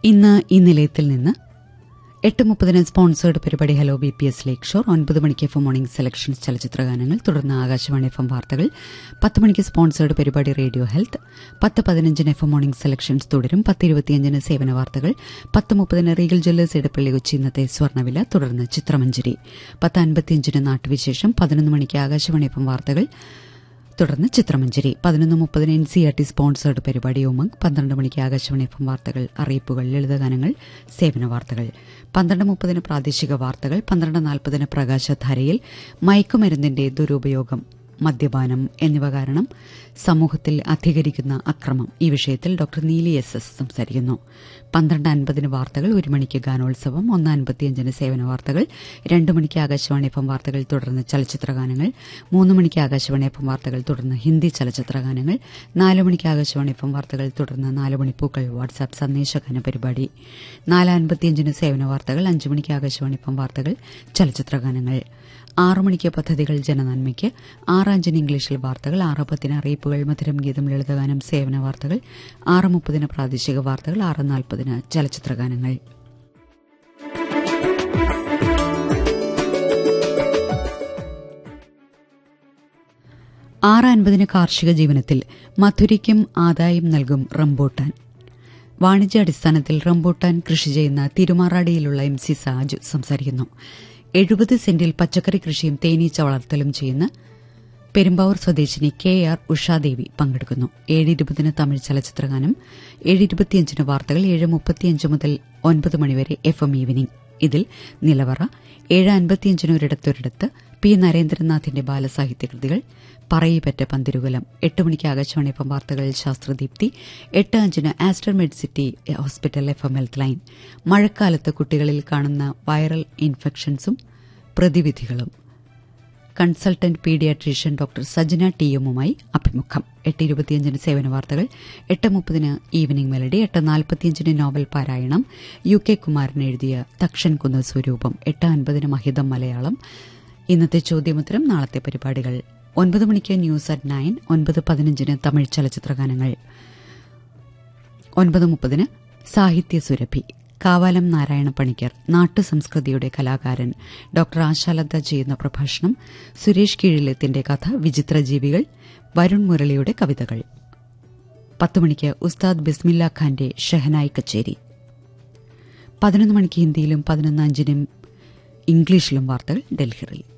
ഇന്ന് ഈ നിലയത്തിൽ നിന്ന് എട്ട് മുപ്പതിന് സ്പോൺസേർഡ് പരിപാടി hello B P S lake shore ഒൻപത് മണിക്ക് എഫ് മോർണിംഗ് സെലക്ഷൻസ് ചലച്ചിത്രഗാനങ്ങൾ തുടർന്ന് ആകാശവാണി എഫ് എം വാർത്തകൾ പത്ത് മണിക്ക് സ്പോൺസേർഡ് പരിപാടി റേഡിയോ ഹെൽത്ത് പത്ത് പതിനഞ്ചിന് എഫ് മോർണിംഗ് സെലക്ഷൻസ് തുടരും പത്ത് ഇരുപത്തിയഞ്ചിന് സേവന വാർത്തകൾ പത്ത് മുപ്പതിന് റീഗൽ ജ്വല്ലേഴ്സ് ഇടപ്പള്ളി കൊച്ചി ഇന്നത്തെ സ്വർണ്ണവില തുടർന്ന് ചിത്രമഞ്ജരി പത്ത് അൻപത്തിയഞ്ചിന് നാട്ടുവിശേഷം പതിനൊന്ന് മണിക്ക് ആകാശവാണി എഫ് എം വാർത്തകൾ തുടർന്ന് ചിത്രമഞ്ജരി പതിനൊന്ന് മുപ്പതിന് N C R T sponsored പരിപാടി ഉമംഗ് പന്ത്രണ്ട് മണിക്ക് ആകാശവാണി എഫ് എം വാർത്തകൾ അറിയിപ്പുകൾ ലളിതഗാനങ്ങൾ സേവന വാർത്തകൾ പന്ത്രണ്ട് മുപ്പതിന് പ്രാദേശിക വാർത്തകൾ പന്ത്രണ്ട് നാൽപ്പതിന് പ്രകാശധാരയിൽ മയക്കുമരുന്നിന്റെ ദുരുപയോഗം മദ്യപാനം എന്നിവ കാരണം സമൂഹത്തിൽ അധികരിക്കുന്ന അക്രമം ഈ വിഷയത്തിൽ ഡോക്ടർ നീലി എസ് എസ് സംസാരിക്കുന്നു പന്ത്രണ്ട് അൻപതിന് വാർത്തകൾ ഒരു മണിക്ക് ഗാനോത്സവം ഒന്ന് അൻപത്തിയഞ്ചിന് സേവന വാർത്തകൾ രണ്ട് മണിക്ക് ആകാശവാണി എഫ് എം വാർത്തകൾ തുടർന്ന് ചലച്ചിത്രഗാനങ്ങൾ മൂന്ന് മണിക്ക് ആകാശവാണി എഫ് എം വാർത്തകൾ തുടർന്ന് ഹിന്ദി ചലച്ചിത്രഗാനങ്ങൾ നാല് മണിക്ക് ആകാശവാണി എഫ് എം വാർത്തകൾ തുടർന്ന് നാല് മണിപ്പൂക്കൾ വാട്സാപ്പ് സന്ദേശഗാന പരിപാടി നാല് അൻപത്തിയഞ്ചിന് സേവന വാർത്തകൾ അഞ്ച് മണിക്ക് ആകാശവാണി എഫ് എം വാർത്തകൾ ചലച്ചിത്രഗാനങ്ങൾ ആറു മണിക്ക് പദ്ധതികൾ ജനനന്മയ്ക്ക് ആറ് അഞ്ചിന് ഇംഗ്ലീഷിൽ വാർത്തകൾ ആറ് പത്തിന് അറിയിപ്പുകൾ മധുരം ഗീതം ലളിതഗാനം സേവന വാർത്തകൾ ആറ് മുപ്പതിന് പ്രാദേശിക വാർത്തകൾ ആറ് നാൽപ്പതിന് ചലച്ചിത്രഗാനങ്ങൾ ആറ് അൻപതിന് കാർഷിക ജീവനത്തിൽ മധുരിക്കും ആദായം നൽകും റംബോട്ടാൻ വാണിജ്യാടിസ്ഥാനത്തിൽ റംബോട്ടാൻ കൃഷി ചെയ്യുന്ന തിരുമാറാടിയിലുള്ള എം സി സാജു സംസാരിക്കുന്നു എഴുപത് സെന്റിൽ പച്ചക്കറി കൃഷിയും തേനീച്ച വളർത്തലും ചെയ്യുന്ന പെരുമ്പാവൂർ സ്വദേശിനി കെ ആർ ഉഷാദേവി പങ്കെടുക്കുന്നു ഏഴ് ഇരുപതിന് തമിഴ് ചലച്ചിത്രഗാനം ഏഴ് ഇരുപത്തിയഞ്ചിന് വാർത്തകൾ ഏഴ് മുപ്പത്തിയഞ്ച് മുതൽ ഒൻപത് മണിവരെ എഫ് എം ഈവനിംഗ് ഇതിൽ നിലവറ ഏഴ് അൻപത്തിയഞ്ചിന് ഒരിടത്തൊരിടത്ത് പി നരേന്ദ്രനാഥിന്റെ ബാലസാഹിത്യകൃതികൾ പറയിപ്പറ്റ പന്തിരുകുലം എട്ട് മണിക്ക് ആകാശവാണി എഫ് എം വാർത്തകൾ ശാസ്ത്രദീപ്തി എട്ട് അഞ്ചിന് Aster Medcity hospital F M health line മഴക്കാലത്ത് കുട്ടികളിൽ കാണുന്ന വൈറൽ ഇൻഫെക്ഷൻസും പ്രതിവിധികളും consultant paediatrician doctor Sajana T എമ്മുമായി അഭിമുഖം എട്ട് ഇരുപത്തിയഞ്ചിന് സേവന വാർത്തകൾ എട്ട് മുപ്പതിന് ഈവനിംഗ് മെലഡി എട്ട് നാൽപ്പത്തിയഞ്ചിന് നോവൽ പാരായണം യു കെ കുമാരൻ എഴുതിയ തക്ഷൻ കുന്ന സ്വരൂപം എട്ട് അൻപതിന് മഹിതം മലയാളം ഇന്നത്തെ ചോദ്യമുത്തരം നാളത്തെ പരിപാടികൾ ഒൻപത് മണിക്ക് ന്യൂസ് അറ്റ് നയൻ ഒൻപത് പതിനഞ്ചിന് തമിഴ് ചലച്ചിത്രഗാനങ്ങൾ ഒൻപത് മുപ്പതിന് സാഹിത്യ സുരഭി കാവാലം നാരായണ പണിക്കർ നാട്ടുസംസ്കൃതിയുടെ കലാകാരൻ ഡോക്ടർ ആശാലത ചെയ്യുന്ന പ്രഭാഷണം സുരേഷ് കീഴിലത്തിന്റെ കഥ വിചിത്ര ജീവികൾ വരുൺ മുരളിയുടെ കവിതകൾ പത്ത് മണിക്ക് ഉസ്താദ് ബിസ്മില്ല ഖാന്റെ ഷെഹനായി കച്ചേരി പതിനൊന്ന് മണിക്ക് ഹിന്ദിയിലും പതിനൊന്ന് അഞ്ചിനും ഇംഗ്ലീഷിലും വാർത്തകൾ ഡൽഹിയിൽ